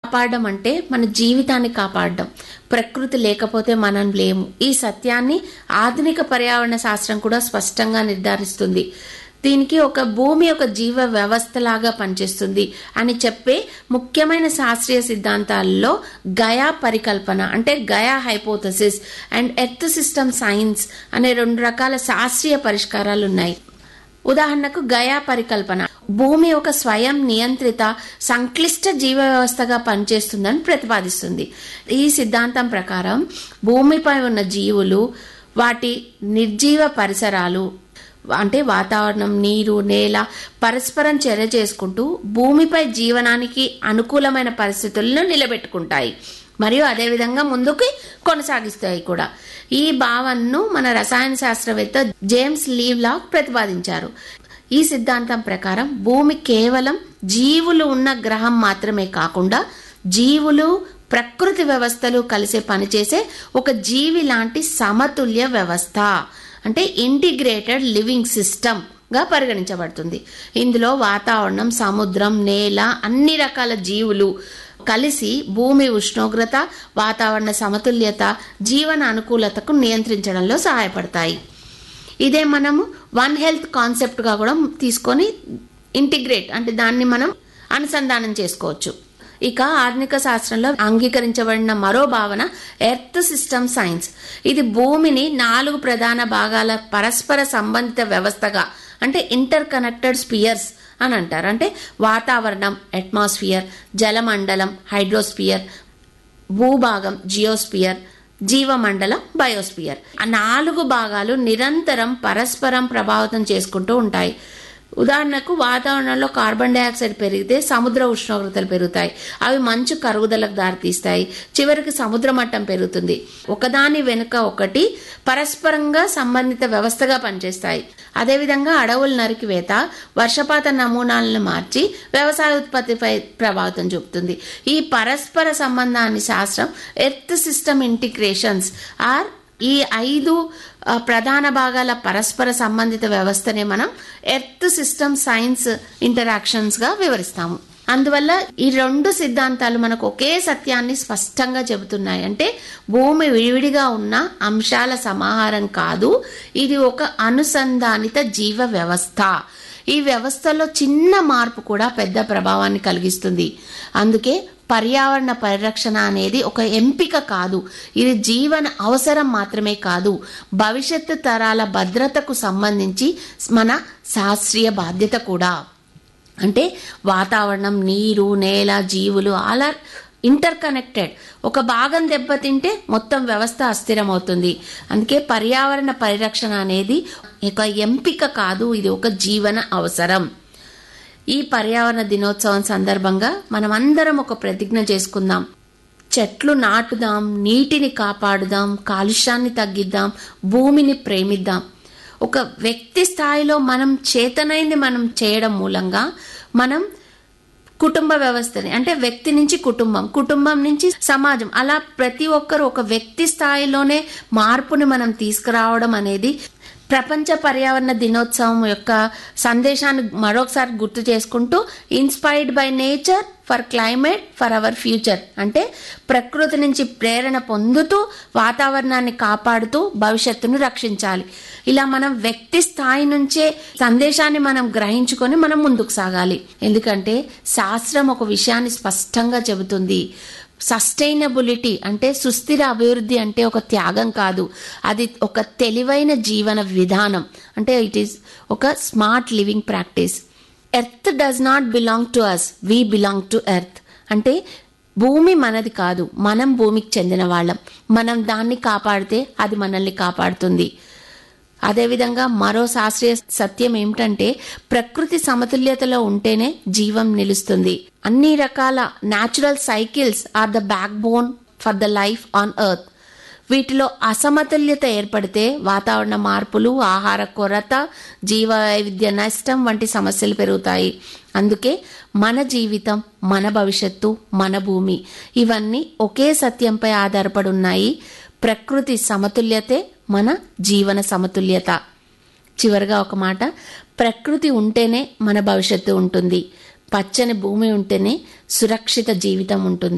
కాపాడడం అంటే మన జీవితాన్ని కాపాడడం ప్రకృతి లేకపోతే మనం లేము ఈ సత్యాన్ని ఆధునిక పర్యావరణ శాస్త్రం కూడా స్పష్టంగా నిర్ధారిస్తుంది దీనికి ఒక భూమి ఒక జీవ వ్యవస్థలాగా పనిచేస్తుంది అని చెప్పే ముఖ్యమైన శాస్త్రీయ సిద్ధాంతాల్లో గయా పరికల్పన అంటే Gaia hypothesis and earth system science అనే రెండు రకాల శాస్త్రీయ పరిష్కారాలు ఉన్నాయి ఉదాహరణకు గయా పరికల్పన భూమి ఒక స్వయం నియంత్రిత సంక్లిష్ట జీవ వ్యవస్థగా పనిచేస్తుందని ప్రతిపాదిస్తుంది ఈ సిద్ధాంతం ప్రకారం భూమిపై ఉన్న జీవులు వాటి నిర్జీవ పరిసరాలు అంటే వాతావరణం నీరు నేల పరస్పరం చర్య చేసుకుంటూ భూమిపై జీవనానికి అనుకూలమైన పరిస్థితులను నిలబెట్టుకుంటాయి మరియు అదేవిధంగా ముందుకు కొనసాగిస్తాయి కూడా ఈ భావనను మన రసాయన శాస్త్రవేత్త జేమ్స్ లీవ్లాక్ ప్రతిపాదించారు ఈ సిద్ధాంతం ప్రకారం భూమి కేవలం జీవులు ఉన్న గ్రహం మాత్రమే కాకుండా జీవులు ప్రకృతి వ్యవస్థలు కలిసి పనిచేసే ఒక జీవి లాంటి సమతుల్య వ్యవస్థ అంటే ఇంటిగ్రేటెడ్ లివింగ్ సిస్టమ్ గా పరిగణించబడుతుంది ఇందులో వాతావరణం సముద్రం నేల అన్ని రకాల జీవులు కలిసి భూమి ఉష్ణోగ్రత వాతావరణ సమతుల్యత జీవన అనుకూలతకు నియంత్రించడంలో సహాయపడతాయి ఇదే మనము వన్ హెల్త్ కాన్సెప్ట్గా కూడా తీసుకొని ఇంటిగ్రేట్ అంటే దాన్ని మనం అనుసంధానం చేసుకోవచ్చు ఇక ఆధునిక శాస్త్రంలో అంగీకరించబడిన మరో భావన ఎర్త్ సిస్టమ్ సైన్స్ ఇది భూమిని నాలుగు ప్రధాన భాగాల పరస్పర సంబంధిత వ్యవస్థగా అంటే ఇంటర్ కనెక్టెడ్ స్పియర్స్ అని అంటారు అంటే వాతావరణం అట్మాస్ఫియర్ జలమండలం హైడ్రోస్పియర్ భూభాగం జియోస్పియర్ జీవమండలం బయోస్పియర్ ఆ నాలుగు భాగాలు నిరంతరం పరస్పరం ప్రభావితం చేసుకుంటూ ఉంటాయి ఉదాహరణకు వాతావరణంలో కార్బన్ డైఆక్సైడ్ పెరిగితే సముద్ర ఉష్ణోగ్రతలు పెరుగుతాయి అవి మంచు కరుగుదలకు దారితీస్తాయి చివరికి సముద్ర మట్టం పెరుగుతుంది ఒకదాని వెనుక ఒకటి పరస్పరంగా సంబంధిత వ్యవస్థగా పనిచేస్తాయి అదేవిధంగా అడవుల నరికివేత వర్షపాత నమూనాలను మార్చి వ్యవసాయ ఉత్పత్తిపై ప్రభావితం చూపుతుంది ఈ పరస్పర సంబంధాన్ని శాస్త్రం ఎర్త్ సిస్టమ్ ఇంటిగ్రేషన్స్ ఆర్ ఈ ఐదు ఆ, ప్రధాన భాగాల పరస్పర సంబంధిత వ్యవస్థనే మనం ఎర్త్ సిస్టమ్ సైన్స్ ఇంటరాక్షన్స్ గా వివరిస్తాము అందువల్ల ఈ రెండు సిద్ధాంతాలు మనకు ఒకే సత్యాన్ని స్పష్టంగా చెబుతున్నాయి అంటే భూమి విడివిడిగా ఉన్న అంశాల సమాహారం కాదు ఇది ఒక అనుసంధానిత జీవ వ్యవస్థ ఈ వ్యవస్థలో చిన్న మార్పు కూడా పెద్ద ప్రభావాన్ని కలిగిస్తుంది అందుకే పర్యావరణ పరిరక్షణ అనేది ఒక ఎంపిక కాదు ఇది జీవన అవసరం మాత్రమే కాదు భవిష్యత్తు తరాల భద్రతకు సంబంధించి మన శాస్త్రీయ బాధ్యత కూడా అంటే వాతావరణం నీరు నేల జీవులు ఆల్ ఆర్ ఇంటర్ కనెక్టెడ్ ఒక భాగం దెబ్బతింటే మొత్తం వ్యవస్థ అస్థిరమవుతుంది అందుకే పర్యావరణ పరిరక్షణ అనేది ఒక ఎంపిక కాదు ఇది ఒక జీవన అవసరం ఈ పర్యావరణ దినోత్సవం సందర్భంగా మనం అందరం ఒక ప్రతిజ్ఞ చేసుకుందాం చెట్లు నాటుదాం నీటిని కాపాడుదాం కాలుష్యాన్ని తగ్గిద్దాం భూమిని ప్రేమిద్దాం ఒక వ్యక్తి స్థాయిలో మనం చేతనైంది మనం చేయడం మూలంగా మనం కుటుంబ వ్యవస్థని అంటే వ్యక్తి నుంచి కుటుంబం కుటుంబం నుంచి సమాజం అలా ప్రతి ఒక్కరు ఒక వ్యక్తి స్థాయిలోనే మార్పుని మనం తీసుకురావడం అనేది ప్రపంచ పర్యావరణ దినోత్సవం యొక్క సందేశాన్ని మరొకసారి గుర్తు చేసుకుంటూ inspired by nature for climate for our future అంటే ప్రకృతి నుంచి ప్రేరణ పొందుతూ వాతావరణాన్ని కాపాడుతూ భవిష్యత్తును రక్షించాలి ఇలా మనం వ్యక్తి స్థాయి నుంచే సందేశాన్ని మనం గ్రహించుకొని మనం ముందుకు సాగాలి ఎందుకంటే శాస్త్రం ఒక విషయాన్ని స్పష్టంగా చెబుతుంది సస్టైనబిలిటీ అంటే సుస్థిర అభివృద్ధి అంటే ఒక త్యాగం కాదు అది ఒక తెలివైన జీవన విధానం అంటే ఇట్ ఈస్ ఒక smart living practice earth does not belong to us we belong to earth అంటే భూమి మనది కాదు మనం భూమికి చెందిన వాళ్ళం మనం దాన్ని కాపాడితే అది మనల్ని కాపాడుతుంది అదేవిధంగా మరో శాస్త్రీయ సత్యం ఏమిటంటే ప్రకృతి సమతుల్యతలో ఉంటేనే జీవం నిలుస్తుంది అన్ని రకాల natural cycles are the backbone for the life on earth వీటిలో అసమతుల్యత ఏర్పడితే వాతావరణ మార్పులు ఆహార కొరత జీవ వైవిధ్య నష్టం వంటి సమస్యలు పెరుగుతాయి అందుకే మన జీవితం మన భవిష్యత్తు మన భూమి ఇవన్నీ ఒకే సత్యంపై ఆధారపడి ఉన్నాయి ప్రకృతి సమతుల్యతే మన జీవన సమతుల్యత చివరిగా ఒక మాట ప్రకృతి ఉంటేనే మన భవిష్యత్తు ఉంటుంది పచ్చని భూమి ఉంటేనే సురక్షిత జీవితం ఉంటుంది